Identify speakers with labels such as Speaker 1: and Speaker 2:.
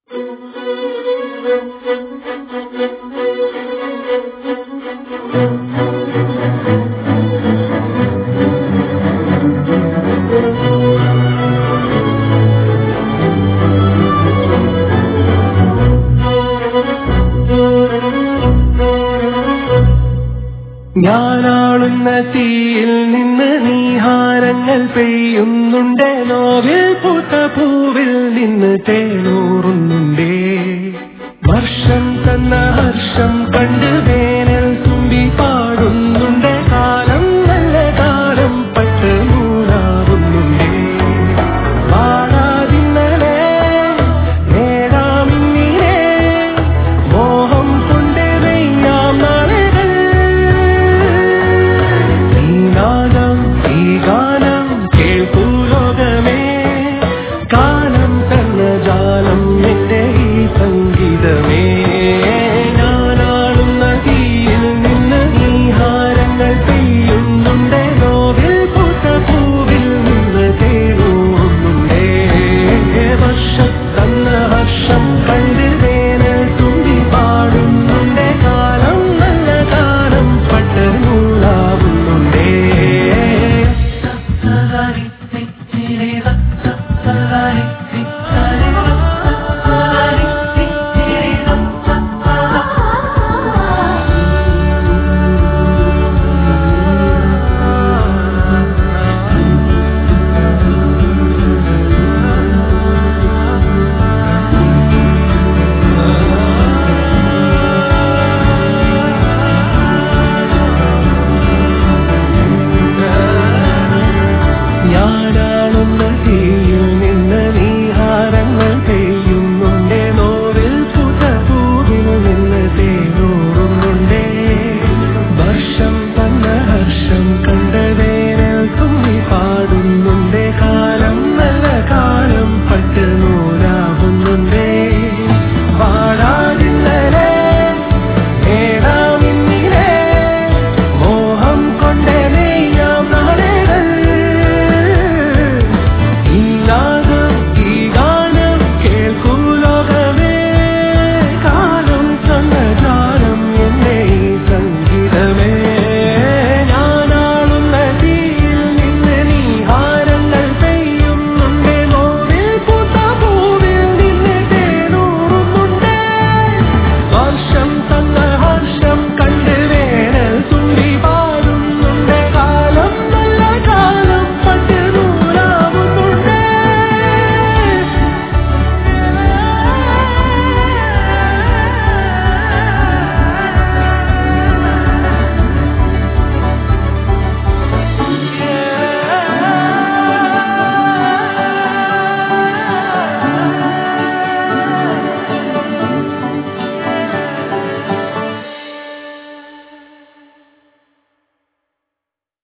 Speaker 1: ഞാനാളുന്ന തീയിൽ നിന്ന് നീഹാരങ്ങൾ പെയ്യുന്നുണ്ട് നോവിൽ പൂത്ത പൂവിൽ നിന്ന് തേനൂറുന്നുണ്ടേ വർഷം തന്ന ഹർഷം കണ്ട് വേനൽ തുമ്പി പാടുന്നുണ്ട് കാലം നല്ല കാലം പട്ട് മൂടാവുന്നുണ്ടേ പാടാതിന്നലെ നേടാമിന്നിനെ മോഹം കൊണ്ട് വെയ്യാം നാളുകൾ ഈ നാദം ഈ ഗാനം കേൾക്കൂ ലോകമേ കാലം തന്ന ജാലം എന്റെ ഈ സംഗീതമേ ഞാനാളുന്ന തീയിൽ നിന്ന് ഈ ഹാരങ്ങൾ പെയ്യുന്നുണ്ട് നോവിൽ പൂത്ത പൂവിൽ നിന്ന് തേനൂറുന്നുണ്ടേ വർഷം തന്ന ഹർഷം